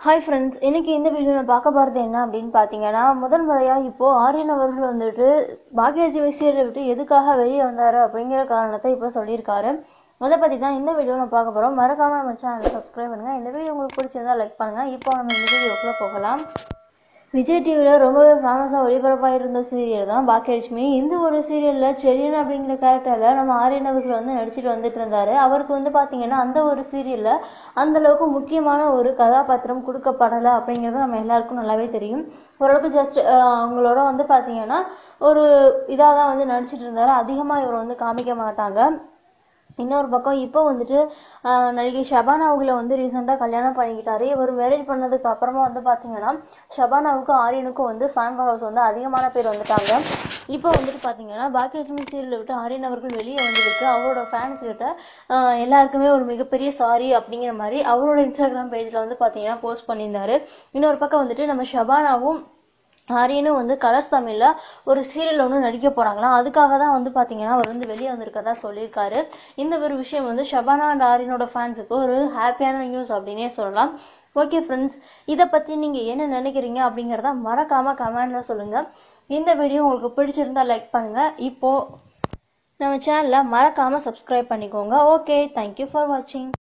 hi friends இன்னைக்கு இந்த வீடியோவில் பார்க்க போகிறது என்ன அப்படின்னு பார்த்தீங்கன்னா முதல் முறையாக இப்போ ஆரியன் அவர்கள் வந்துட்டு பாக்யராஜ் சீரியலை விட்டு எதுக்காக வெளியே வந்தாரு அப்படிங்கிற காரணத்தை இப்போ சொல்லியிருக்காரு அதை பற்றி தான் இந்த வீடியோவில் பார்க்க போகிறோம் மறக்காம நம்ம சேனலை சப்ஸ்கிரைப் பண்ணுங்கள் இந்த வீடியோ உங்களுக்கு பிடிச்சிருந்தா லைக் பண்ணுங்கள் இப்போ நம்ம இந்த வீடியோக்குள்ளே போகலாம் விஜய் டிவியில் ரொம்பவே ஃபேமஸாக ஒளிபரப்பாக இருந்த சீரியல் தான் பாக்கியலட்சுமி இந்த ஒரு சீரியலில் செரியன் அப்படிங்கிற கேரக்டரில் நம்ம ஆரியன் அவர்கள் வந்து நடிச்சிட்டு வந்துட்டு இருந்தாரு அவருக்கு வந்து பார்த்தீங்கன்னா அந்த ஒரு சீரியலில் அந்த அளவுக்கு முக்கியமான ஒரு கதாபாத்திரம் கொடுக்கப்படலை அப்படிங்கிறது நம்ம எல்லாருக்கும் நல்லாவே தெரியும் ஓரளவுக்கு ஜஸ்ட் அவங்களோட வந்து பார்த்தீங்கன்னா ஒரு இதாக தான் வந்து நடிச்சிட்டு இருந்தாரு அதிகமாக இவர் வந்து காமிக்க மாட்டாங்க இன்னொரு பக்கம் இப்போ வந்துட்டு ஆஹ் நடிகை ஷபானா அவங்கள வந்து ரீசெண்டாக கல்யாணம் பண்ணிக்கிட்டாரு இவர் மேரேஜ் பண்ணதுக்கு அப்புறமா வந்து பார்த்தீங்கன்னா ஷபானாவுக்கும் ஆரியனுக்கும் வந்து ஃபேன் ஃபாலோவர்ஸ் வந்து அதிகமான பேர் வந்துட்டாங்க இப்போ வந்துட்டு பார்த்தீங்கன்னா பாக்கியலட்சுமி சீரியலை விட்டு ஆரியன் அவர்கள் வெளியே வந்ததுக்கு அவரோட ஃபேன்ஸ் கிட்ட ஆஹ் எல்லாருக்குமே ஒரு மிகப்பெரிய சாரி அப்படிங்கிற மாதிரி அவரோட இன்ஸ்டாகிராம் பேஜில் வந்து பார்த்தீங்கன்னா போஸ்ட் பண்ணியிருந்தாரு இன்னொரு பக்கம் வந்துட்டு நம்ம ஷபானாவும் ஆரியனும் வந்து கலர்ஸ் தமிழ்ல ஒரு சீரியல் ஒன்று நடிக்க போறாங்களாம் அதுக்காக தான் வந்து பாத்தீங்கன்னா அவர் வந்து வெளியே வந்திருக்கதா சொல்லியிருக்காரு இந்த ஒரு விஷயம் வந்து ஷபானா அண்ட் ஆரியனோட ஃபேன்ஸுக்கு ஒரு ஹாப்பியான நியூஸ் அப்படின்னே சொல்லலாம் ஓகே ஃப்ரெண்ட்ஸ் இதை பத்தி நீங்க என்ன நினைக்கிறீங்க அப்படிங்கிறத மறக்காம கமெண்ட்ல சொல்லுங்க இந்த வீடியோ உங்களுக்கு பிடிச்சிருந்தா லைக் பண்ணுங்க இப்போ நம்ம சேனலை மறக்காம சப்ஸ்கிரைப் பண்ணிக்கோங்க ஓகே தேங்க்யூ ஃபார் வாட்சிங்